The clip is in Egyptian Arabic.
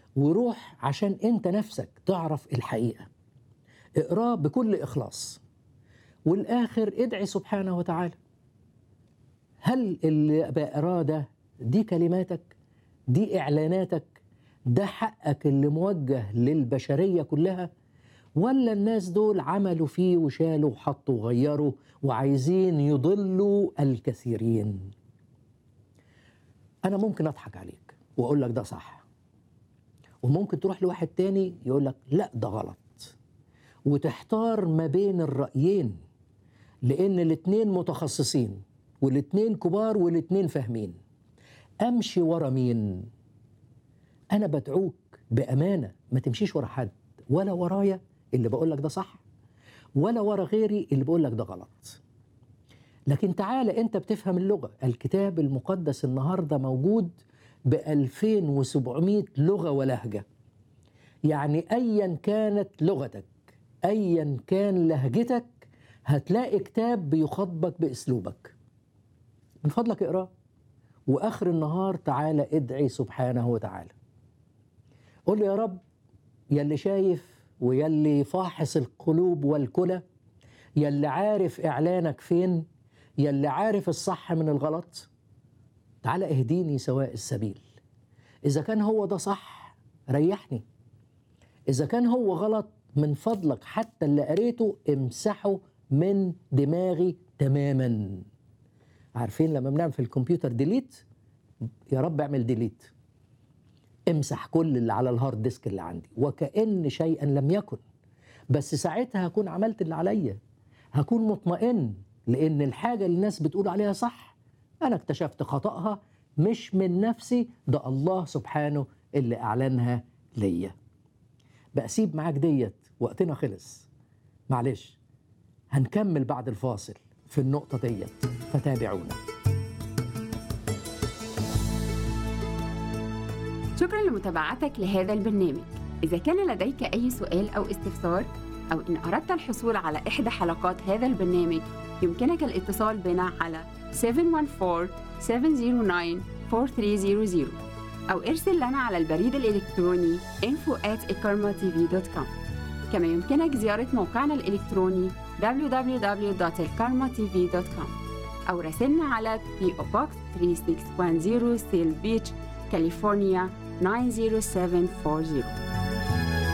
وروح عشان انت نفسك تعرف الحقيقه اقراه بكل اخلاص والاخر ادعي سبحانه وتعالى هل اللي بقراه ده دي كلماتك دي اعلاناتك ده حقك اللي موجه للبشريه كلها ولا الناس دول عملوا فيه وشالوا وحطوا وغيروا وعايزين يضلوا الكثيرين انا ممكن اضحك عليك واقول لك ده صح وممكن تروح لواحد تاني يقول لك لا ده غلط وتحتار ما بين الرأيين لأن الاتنين متخصصين والاتنين كبار والاتنين فاهمين أمشي ورا مين أنا بدعوك بأمانة ما تمشيش ورا حد ولا ورايا اللي بقول لك ده صح ولا ورا غيري اللي بقول لك ده غلط لكن تعالى انت بتفهم اللغه الكتاب المقدس النهارده موجود ب 2700 لغه ولهجه يعني ايا كانت لغتك ايا كان لهجتك هتلاقي كتاب بيخاطبك باسلوبك من فضلك اقراه واخر النهار تعالى ادعي سبحانه وتعالى قول له يا رب يلي شايف ويلي فاحص القلوب والكلى يلي عارف اعلانك فين يلي عارف الصح من الغلط تعالى اهديني سواء السبيل اذا كان هو ده صح ريحني اذا كان هو غلط من فضلك حتى اللي قريته امسحه من دماغي تماما عارفين لما بنعمل في الكمبيوتر ديليت يا رب اعمل ديليت امسح كل اللي على الهارد ديسك اللي عندي وكأن شيئا لم يكن بس ساعتها هكون عملت اللي عليا هكون مطمئن لان الحاجه اللي الناس بتقول عليها صح انا اكتشفت خطأها مش من نفسي ده الله سبحانه اللي اعلنها ليا بقى سيب معاك ديت وقتنا خلص معلش هنكمل بعد الفاصل في النقطه ديت فتابعونا شكرا لمتابعتك لهذا البرنامج إذا كان لديك أي سؤال أو استفسار أو إن أردت الحصول على إحدى حلقات هذا البرنامج يمكنك الاتصال بنا على 714-709-4300 أو ارسل لنا على البريد الإلكتروني info at كما يمكنك زيارة موقعنا الإلكتروني www.elkarmatv.com أو راسلنا على PO Box 3610 Seal Beach, كاليفورنيا 90740